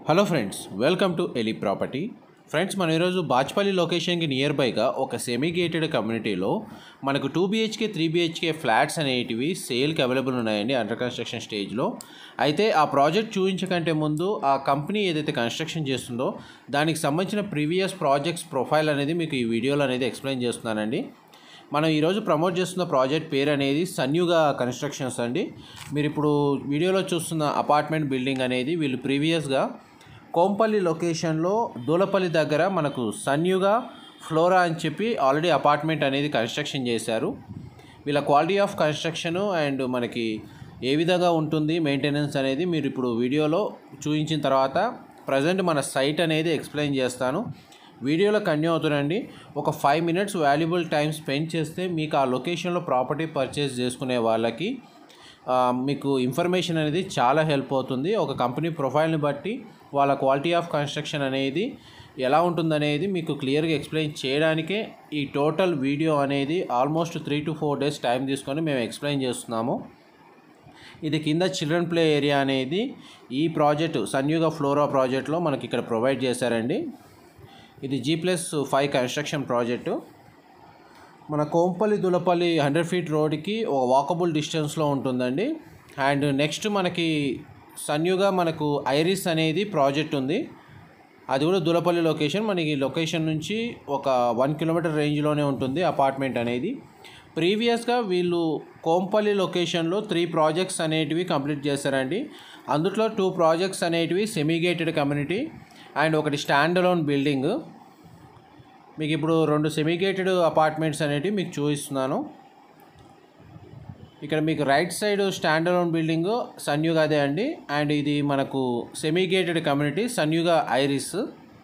hello friends welcome to Eli property friends మనం ఈరోజు బాచ్పల్లి లొకేషన్కి నియర్ బైగా ఒక సెమీ గేటెడ్ కమ్యూనిటీలో మనకు two BHK three BHK flats అనేటివి సేల్కి అవైలబుల్ ఉన్నాయండి అండర్ కన్స్ట్రక్షన్ స్టేజ్లో అయితే ఆ ప్రాజెక్ట్ చూపించకంటే ముందు ఆ కంపెనీ ఏదైతే కన్స్ట్రక్షన్ చేస్తుందో దానికి సంబంధించిన ప్రీవియస్ ప్రాజెక్ట్స్ ప్రొఫైల్ అనేది మీకు ఈ వీడియోలో అనేది ఎక్స్ప్లెయిన్ చేస్తున్నానండి మనం ఈరోజు ప్రమోట్ చేస్తున్న ప్రాజెక్ట్ పేరు అనేది సన్యుగా కన్స్ట్రక్షన్స్ అండి మీరు ఇప్పుడు వీడియోలో చూస్తున్న అపార్ట్మెంట్ బిల్డింగ్ అనేది వీళ్ళు ప్రీవియస్గా కోంపల్లి లొకేషన్లో దూలపల్లి దగ్గర మనకు సన్యుగా ఫ్లోరా అని చెప్పి ఆల్రెడీ అపార్ట్మెంట్ అనేది కన్స్ట్రక్షన్ చేశారు వీళ్ళ క్వాలిటీ ఆఫ్ కన్స్ట్రక్షన్ అండ్ మనకి ఏ విధంగా ఉంటుంది మెయింటెనెన్స్ అనేది మీరు ఇప్పుడు వీడియోలో చూపించిన తర్వాత ప్రజెంట్ మన సైట్ అనేది ఎక్స్ప్లెయిన్ చేస్తాను వీడియోలో కన్యూ అవుతుందండి ఒక five minutes valuable time spend చేస్తే మీకు ఆ లొకేషన్లో ప్రాపర్టీ పర్చేస్ చేసుకునే వాళ్ళకి ఆ, మీకు ఇన్ఫర్మేషన్ అనేది చాలా హెల్ప్ అవుతుంది ఒక కంపెనీ ప్రొఫైల్ని బట్టి వాళ్ళ క్వాలిటీ ఆఫ్ కన్స్ట్రక్షన్ అనేది ఎలా ఉంటుందనేది మీకు క్లియర్గా ఎక్స్ప్లెయిన్ చేయడానికే ఈ టోటల్ వీడియో అనేది almost three to four days time తీసుకొని మేము ఎక్స్ప్లెయిన్ చేస్తున్నాము ఇది కింద చిల్డ్రన్ ప్లే ఏరియా అనేది ఈ ప్రాజెక్ట్ సన్యుగ ఫ్లోరా ప్రాజెక్ట్లో మనకి ఇక్కడ ప్రొవైడ్ చేశారండి ఇది G plus five construction project మన కోంపల్లి దులపల్లి హండ్రెడ్ ఫీట్ రోడ్కి ఒక వాకబుల్ డిస్టెన్స్లో ఉంటుందండి అండ్ నెక్స్ట్ మనకి సన్యుగా మనకు ఐరిస్ అనేది ప్రాజెక్ట్ ఉంది అది కూడా దులపల్లి లొకేషన్ మనకి లొకేషన్ నుంచి ఒక వన్ కిలోమీటర్ రేంజ్లోనే ఉంటుంది అపార్ట్మెంట్ అనేది ప్రీవియస్గా వీళ్ళు కోంపల్లి లొకేషన్లో త్రీ ప్రాజెక్ట్స్ అనేటివి కంప్లీట్ చేశారండి అందులో టూ ప్రాజెక్ట్స్ అనేటివి సెమీగేటెడ్ కమ్యూనిటీ అండ్ ఒకటి స్టాండ్ అలోన్ బిల్డింగ్ మీకు ఇప్పుడు రెండు సెమీగేటెడ్ అపార్ట్మెంట్స్ అనేటివి మీకు చూపిస్తున్నాను ఇక్కడ మీకు right side stand alone building Sanyuga అదే అండి అండ్ ఇది మనకు semi gated community Sanyuga Iris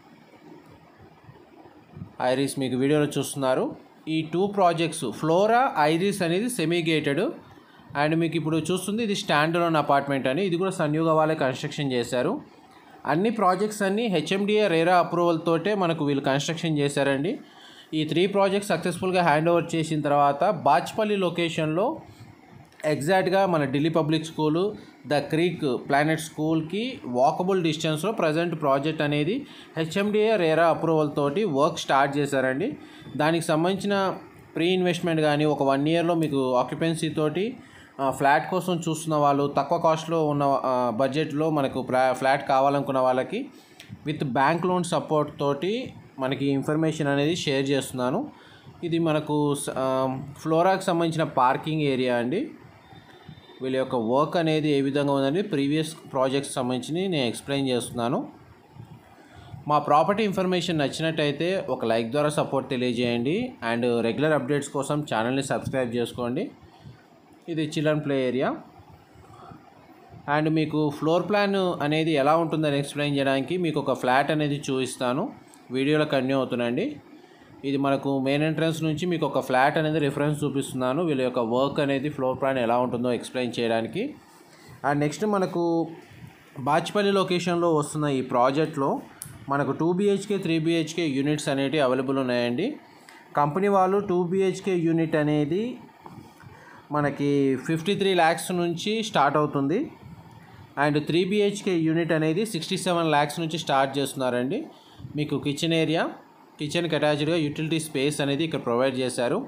Iris మీకు వీడియోలో చూస్తున్నారు ఈ టూ ప్రాజెక్ట్స్ ఫ్లోరా ఐరిస్ అనేది సెమీగేటెడ్ అండ్ మీకు ఇప్పుడు చూస్తుంది ఇది స్టాండ్ అలోన్ అపార్ట్మెంట్ అని ఇది కూడా సన్యుగా వాళ్ళే కన్స్ట్రక్షన్ చేశారు అన్ని ప్రాజెక్ట్స్ అన్నీ హెచ్ఎండిఏ రేరా అప్రూవల్ తోటే మనకు వీళ్ళు కన్స్ట్రక్షన్ చేశారండి ఈ త్రీ ప్రాజెక్ట్స్ సక్సెస్ఫుల్గా హ్యాండ్ ఓవర్ చేసిన తర్వాత బాచ్పల్లి లొకేషన్లో ఎగ్జాక్ట్గా మన Delhi public school the creek planet స్కూల్కి వాకబుల్ డిస్టెన్స్లో ప్రజెంట్ ప్రాజెక్ట్ అనేది హెచ్ఎండిఏ రేరా అప్రూవల్ తోటి వర్క్ స్టార్ట్ చేశారండి దానికి సంబంధించిన ప్రీ ఇన్వెస్ట్మెంట్ కానీ ఒక వన్ ఇయర్లో మీకు ఆక్యుపెన్సీ తోటి ఆ, ఫ్లాట్ కోసం చూస్తున్న వాళ్ళు తక్కువ కాస్ట్లో ఉన్న ఆ, బడ్జెట్లో మనకు ఫ్లా ఫ్లాట్ కావాలనుకున్న వాళ్ళకి విత్ బ్యాంక్ లోన్ సపోర్ట్ తోటి మనకి ఇన్ఫర్మేషన్ అనేది షేర్ చేస్తున్నాను ఇది మనకు స- ఆ, ఫ్లోరాకి సంబంధించిన పార్కింగ్ ఏరియా అండి వీళ్ళ యొక్క వర్క్ అనేది ఏ విధంగా ఉందని ప్రీవియస్ ప్రాజెక్ట్స్ సంబంధించి నేను ఎక్స్ప్లెయిన్ చేస్తున్నాను మా ప్రాపర్టీ ఇన్ఫర్మేషన్ నచ్చినట్టయితే ఒక లైక్ ద్వారా సపోర్ట్ తెలియజేయండి అండ్ రెగ్యులర్ అప్డేట్స్ కోసం ఛానల్ని సబ్స్క్రైబ్ చేసుకోండి ఇది చిల్డ్రన్ ప్లే ఏరియా అండ్ మీకు ఫ్లోర్ ప్లాన్ అనేది ఎలా ఉంటుందని ఎక్స్ప్లెయిన్ చేయడానికి మీకు ఒక ఫ్లాట్ అనేది చూపిస్తాను వీడియోలో కంటిన్యూ అవుతుందండి ఇది మనకు మెయిన్ ఎంట్రన్స్ నుంచి మీకు ఒక ఫ్లాట్ అనేది రిఫరెన్స్ చూపిస్తున్నాను వీళ్ళ యొక్క వర్క్ అనేది ఫ్లోర్ ప్లాన్ ఎలా ఉంటుందో ఎక్స్ప్లెయిన్ చేయడానికి అండ్ నెక్స్ట్ మనకు బాచ్పల్లి లొకేషన్లో వస్తున్న ఈ ప్రాజెక్ట్లో మనకు two BHK three BHK units అనేవి అవైలబుల్ ఉన్నాయండి కంపెనీ వాళ్ళు టూ బిహెచ్కే యూనిట్ అనేది మనకి ఫిఫ్టీ త్రీ ల్యాక్స్ నుంచి స్టార్ట్ అవుతుంది అండ్ త్రీ బిహెచ్కే యూనిట్ అనేది సిక్స్టీ సెవెన్ ల్యాక్స్ నుంచి స్టార్ట్ చేస్తున్నారండి మీకు కిచెన్ ఏరియా కిచెన్కి అటాచ్డ్గా యూటిలిటీ స్పేస్ అనేది ఇక్కడ ప్రొవైడ్ చేశారు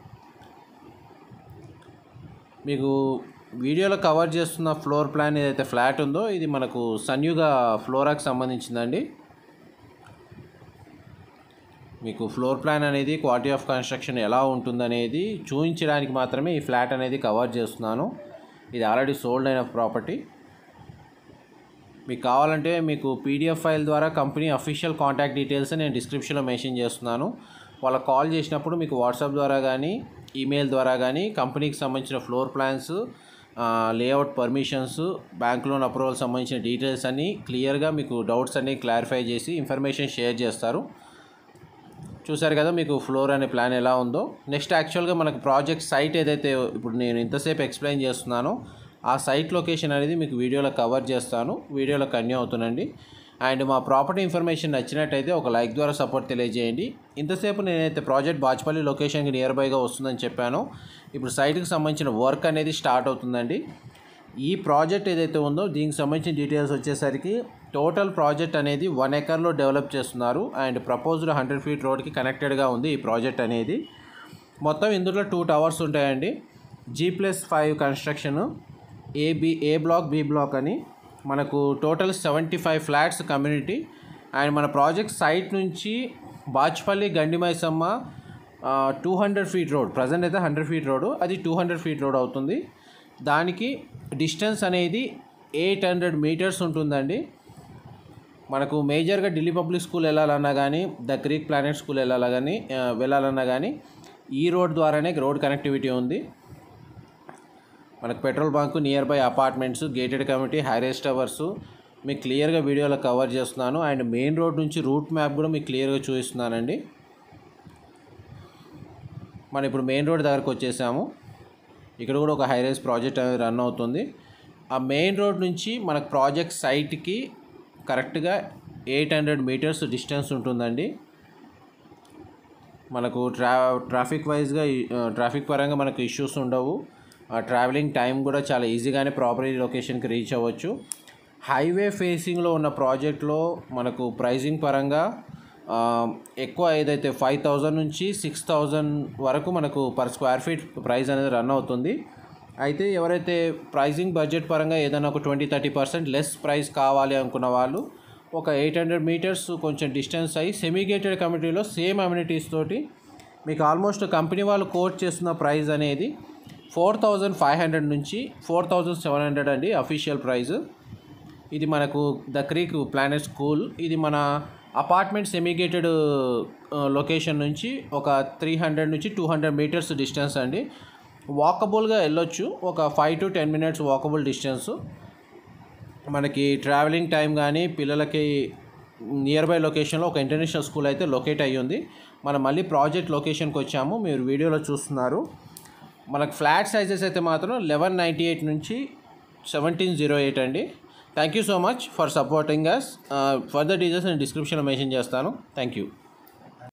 మీకు వీడియోలో కవర్ చేస్తున్న ఫ్లోర్ ప్లాన్ ఏదైతే ఫ్లాట్ ఉందో ఇది మనకు సన్యుగా ఫ్లోరాకి సంబంధించిందండి మీకు ఫ్లోర్ ప్లాన్ అనేది క్వాలిటీ ఆఫ్ కన్స్ట్రక్షన్ ఎలా ఉంటుందనేది చూపించడానికి మాత్రమే ఈ ఫ్లాట్ అనేది కవర్ చేస్తున్నాను ఇది ఆల్రెడీ సోల్డ్ అయిన ప్రాపర్టీ మీకు కావాలంటే మీకు పీడిఎఫ్ ఫైల్ ద్వారా కంపెనీ అఫీషియల్ కాంటాక్ట్ డీటెయిల్స్ నేను డిస్క్రిప్షన్లో మెన్షన్ చేస్తున్నాను వాళ్ళకి కాల్ చేసినప్పుడు మీకు వాట్సాప్ ద్వారా కానీ ఈమెయిల్ ద్వారా కానీ కంపెనీకి సంబంధించిన floor plans layout permissions bank loan approval సంబంధించిన డీటెయిల్స్ అన్నీ క్లియర్గా మీకు డౌట్స్ అన్నీ క్లారిఫై చేసి ఇన్ఫర్మేషన్ షేర్ చేస్తారు చూసారు కదా మీకు ఫ్లోర్ అనే ప్లాన్ ఎలా ఉందో నెక్స్ట్ యాక్చువల్గా మనకు ప్రాజెక్ట్ సైట్ ఏదైతే ఇప్పుడు నేను ఇంతసేపు ఎక్స్ప్లెయిన్ చేస్తున్నానో ఆ సైట్ లొకేషన్ అనేది మీకు వీడియోలో కవర్ చేస్తాను వీడియోలో కన్యూ అవుతుందండి అండ్ మా ప్రాపర్టీ ఇన్ఫర్మేషన్ నచ్చినట్టయితే ఒక లైక్ ద్వారా సపోర్ట్ తెలియజేయండి ఇంతసేపు నేనైతే ప్రాజెక్ట్ బాచ్పల్లి లొకేషన్కి నియర్ బైగా వస్తుందని చెప్పాను ఇప్పుడు సైట్కి సంబంధించిన వర్క్ అనేది స్టార్ట్ అవుతుందండి ఈ ప్రాజెక్ట్ ఏదైతే ఉందో దీనికి సంబంధించిన డీటెయిల్స్ వచ్చేసరికి టోటల్ ప్రాజెక్ట్ అనేది వన్ ఎకర్లో డెవలప్ చేస్తున్నారు అండ్ ప్రపోజ్డ్ హండ్రెడ్ ఫీట్ రోడ్కి కనెక్టెడ్గా ఉంది ఈ ప్రాజెక్ట్ అనేది మొత్తం ఇందులో టూ టవర్స్ ఉంటాయండి G plus five construction AB A block B block అని మనకు total seventy five flats community and మన ప్రాజెక్ట్ సైట్ నుంచి Bachupally Gandimaisamma two hundred feet road present అయితే హండ్రెడ్ ఫీట్ రోడ్ అది టూ హండ్రెడ్ ఫీట్ రోడ్ అవుతుంది దానికి distance అనేది ఎయిట్ హండ్రెడ్ మీటర్స్ ఉంటుందండి మనకు మేజర్గా ఢిల్లీ పబ్లిక్ స్కూల్ వెళ్ళాలన్నా కానీ ద క్రీక్ ప్లానెట్ స్కూల్ వెళ్ళాలా కానీ ఆ, వెళ్ళాలన్నా కానీ ఈ రోడ్ ద్వారానే రోడ్ కనెక్టివిటీ ఉంది మనకు petrol bunk near by apartments gated community high rise towers మీకు క్లియర్గా వీడియోలో కవర్ చేస్తున్నాను అండ్ మెయిన్ రోడ్ నుంచి రూట్ మ్యాప్ కూడా మీకు క్లియర్గా చూపిస్తున్నానండి మనం ఇప్పుడు మెయిన్ రోడ్ దగ్గరకు వచ్చేసాము ఇక్కడ కూడా ఒక హైరేస్ ప్రాజెక్ట్ అనేది రన్ అవుతుంది ఆ మెయిన్ రోడ్ నుంచి మనకు ప్రాజెక్ట్ సైట్కి కరెక్ట్గా ఎయిట్ హండ్రెడ్ మీటర్స్ డిస్టెన్స్ ఉంటుందండి మనకు ట్రా ట్రాఫిక్ వైజ్గా ట్రాఫిక్ పరంగా మనకు ఇష్యూస్ ఉండవు ట్రావెలింగ్ టైం కూడా చాలా ఈజీగానే ప్రాపర్టీ లొకేషన్కి రీచ్ అవ్వచ్చు హైవే ఫేసింగ్లో ఉన్న ప్రాజెక్ట్లో మనకు ప్రైజింగ్ పరంగా ఆ, ఎక్కువ ఏదైతే ఫైవ్ థౌజండ్ నుంచి సిక్స్ థౌజండ్ వరకు మనకు పర్ స్క్వేర్ ఫీట్ ప్రైస్ అనేది రన్ అవుతుంది అయితే ఎవరైతే ప్రైజింగ్ బడ్జెట్ పరంగా ఏదైనా ఒక twenty thirty percent less price కావాలి అనుకున్న వాళ్ళు ఒక ఎయిట్ హండ్రెడ్ మీటర్స్ కొంచెం డిస్టెన్స్ అయ్యి సెమీగేటెడ్ కమిటీలో సేమ్ అమ్యూనిటీస్ తోటి మీకు ఆల్మోస్ట్ కంపెనీ వాళ్ళు కోట్ చేస్తున్న ప్రైస్ అనేది ఫోర్ థౌజండ్ ఫైవ్ హండ్రెడ్ నుంచి ఫోర్ థౌజండ్ సెవెన్ హండ్రెడ్ అండి అఫీషియల్ ప్రైస్ ఇది మనకు ద క్రీక్ ప్లానెట్ స్కూల్ ఇది మన అపార్ట్మెంట్ సెమీగేటెడ్ లొకేషన్ నుంచి ఒక త్రీ హండ్రెడ్ నుంచి టూ హండ్రెడ్ మీటర్స్ డిస్టెన్స్ అండి వాకబుల్గా వెళ్ళొచ్చు ఒక five to ten minutes walkable distance మనకి ట్రావెలింగ్ టైం కానీ పిల్లలకి నియర్ బై లొకేషన్లో ఒక ఇంటర్నేషనల్ స్కూల్ అయితే లొకేట్ అయ్యి ఉంది మనం మళ్ళీ ప్రాజెక్ట్ లొకేషన్కి వచ్చాము మీరు వీడియోలో చూస్తున్నారు మనకు ఫ్లాట్ సైజెస్ అయితే మాత్రం లెవెన్ నైంటీ ఎయిట్ నుంచి సెవెంటీన్ జీరో ఎయిట్ అండి thank you so much for supporting us further details నేను డిస్క్రిప్షన్లో మెన్షన్ చేస్తాను థ్యాంక్ యూ